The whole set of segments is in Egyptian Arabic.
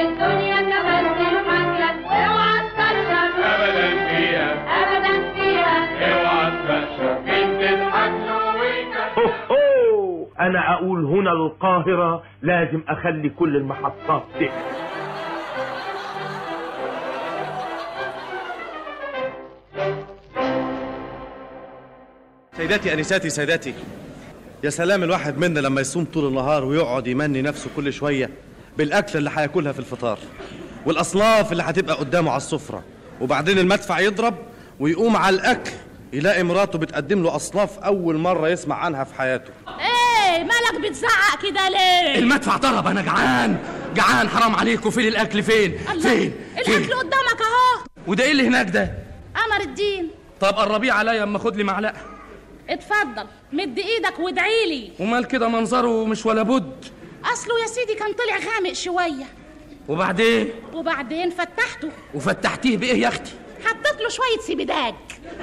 الدنيا تمثل حكلك واوعى تكشف ابدا فيها ابدا فيها اوعى تكشف مين تضحك له ويكشف هو هو انا اقول هنا القاهرة لازم اخلي كل المحطات تقفل سيداتي انساتي سادتي يا سلام الواحد منا لما يصوم طول النهار ويقعد يمني نفسه كل شويه بالاكل اللي هياكلها في الفطار والاصناف اللي هتبقى قدامه على السفره وبعدين المدفع يضرب ويقوم على الاكل يلاقي مراته بتقدم له اصناف اول مره يسمع عنها في حياته ايه مالك بتزعق كده ليه المدفع ضرب انا جعان جعان حرام عليكم فين الاكل فين الله فين فين الاكل قدامك اهو وده ايه اللي هناك ده قمر الدين طب قربيه عليا اما خد لي معلقه اتفضل مد ايدك وادعي لي ومال كده منظره مش ولا بد اصله يا سيدي كان طلع غامق شويه وبعدين وبعدين فتحته وفتحتيه بايه يا اختي حطيت له شويه سيبداج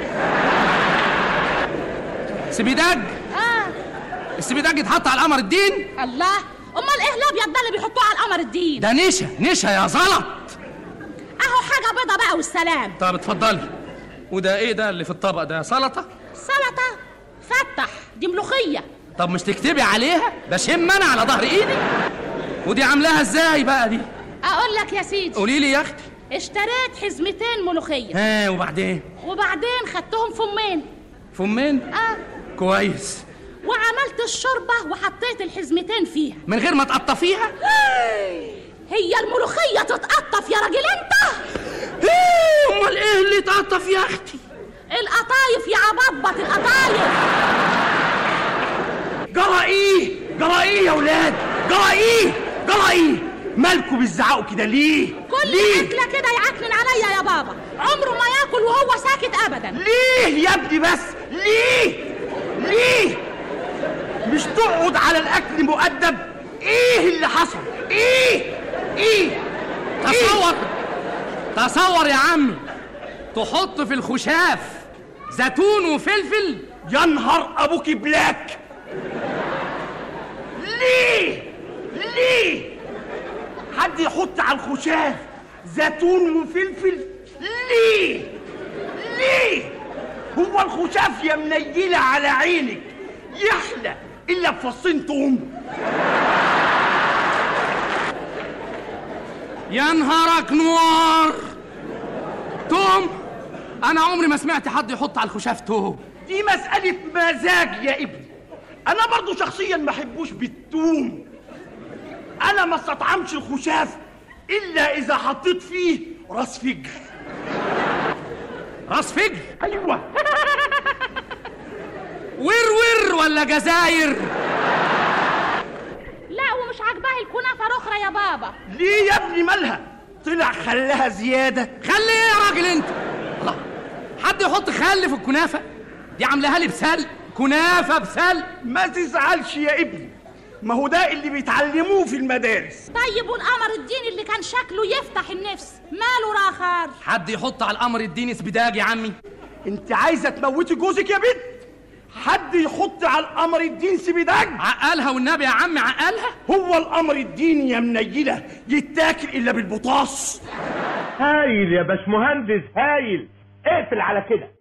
سبيداج اه السبيداج يتحط على القمر الدين الله امال ايه الابيض ده اللي بيحطوه على القمر الدين ده نشا نشا يا زلط اهو حاجه بيضه بقى والسلام طب اتفضلي وده ايه ده اللي في الطبق ده سلطه سلطه فتح دي ملوخيه طب مش تكتبي عليها بشم انا على ظهر ايدي ودي عاملاها ازاي بقى دي اقول لك يا سيدي قولي لي يا اختي اشتريت حزمتين ملوخيه ها وبعدين وبعدين خدتهم فمين فمين اه كويس وعملت الشوربه وحطيت الحزمتين فيها من غير ما تقطفيها هي الملوخيه تتقطف يا راجل انت إيه، امال ايه اللي تقطف يا اختي القطايف يا عبطبط القطايف جرى ايه جرى ايه يا ولاد جرى ايه جرى ايه مالكوا بتزعقوا كده ليه كل ليه اكله كده يعكنن عليا يا بابا عمره ما ياكل وهو ساكت ابدا ليه يا ابني بس ليه ليه مش تقعد على الاكل مؤدب ايه اللي حصل ايه ايه تصور تصور يا عمي تحط في الخشاف زيتون وفلفل يا نهار ابوك بلاك ليه ليه حد يحط على الخشاف زيتون وفلفل ليه ليه هو الخشاف يا منيلة على عينك يحلى الا بفصين توم يا نهارك نوار توم انا عمري ما سمعت حد يحط على الخشاف توم دي مسألة مزاج يا ابني أنا برضو شخصيا ما أحبوش بالثوم أنا ما استطعمش الخشاف إلا إذا حطيت فيه راس فجر راس فجر أيوة ورور ولا جزاير لا ومش عاجباه الكنافه الاخرى يا بابا ليه يا ابني مالها طلع خلاها زيادة خلي ايه يا راجل انت الله حد يحط خل في الكنافه دي عاملاها لي بسل كنافه بسل ما تزعلش يا ابني ما هو ده اللي بيتعلموه في المدارس طيب والقمر الدين اللي كان شكله يفتح النفس ماله راخر حد يحط على القمر الدين سبداج يا عمي انت عايزة تموتي جوزك يا بنت حد يحط على القمر الدين سبيداج عقلها والنبي يا عمي عقلها هو القمر الدين يا منيلة يتاكل إلا بالبطاس هايل يا باشمهندس هايل اقفل على كده